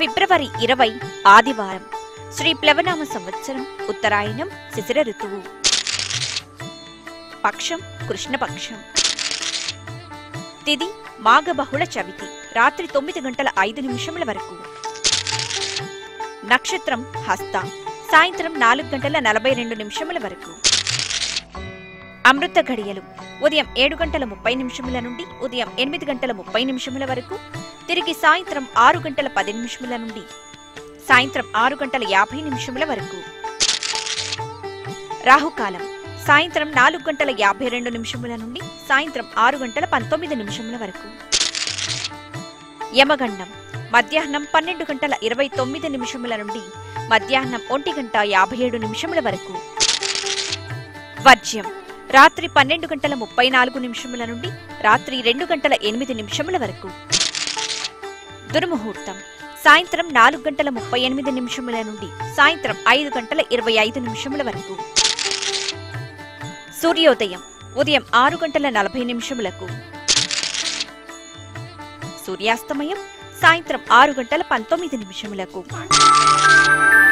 ఫిబ్రవరి ఇరవై ఆదివారం శ్రీ ప్లవనామ సంవత్సరం ఉత్తరాయణం శిశిర ఋతువు పక్షం కృష్ణపక్షం తిది మాఘబహుళ చవితి రాత్రి తొమ్మిది గంటల ఐదు నిమిషముల వరకు నక్షత్రం హస్త సాయంత్రం నాలుగు గంటల నలభై రెండు నిమిషముల వరకు అమృత ఘడియలు ఉదయం ఏడు గంటల ముప్పై నిమిషముల నుండి ఉదయం ఎనిమిది గంటల ముప్పై నిమిషముల వరకు తిరిగి సాయంత్రం ఆరు గంటల పది నిమిషముల నుండి సాయంత్రం ఆరు గంటల యాభై నిమిషముల వరకు రాహుకాలం సాయంత్రం నాలుగు గంటల యాభై రెండు నిమిషముల నుండి సాయంత్రం ఆరు గంటల పంతొమ్మిది నిమిషముల వరకు యమగండం మధ్యాహ్నం పన్నెండు గంటల ఇరవై తొమ్మిది నిమిషముల నుండి మధ్యాహ్నం ఒంటి గంట యాభై ఏడు నిమిషముల వరకు వర్జ్యం రాత్రి పన్నెండు గంటల ముప్పై నాలుగు నిమిషముల నుండి రాత్రి రెండు గంటల ఎనిమిది నిమిషముల వరకు దుర్ముహూర్తం సాయంత్రం నాలుగు గంటల ముప్పై ఎనిమిది నిమిషముల నుండి సాయంత్రం ఐదు గంటల ఇరవై ఐదు నిమిషముల వరకు సూర్యోదయం ఉదయం ఆరు గంటల నలభై నిమిషములకు సూర్యాస్తమయం సాయంత్రం ఆరు గంటల పంతొమ్మిది నిమిషములకు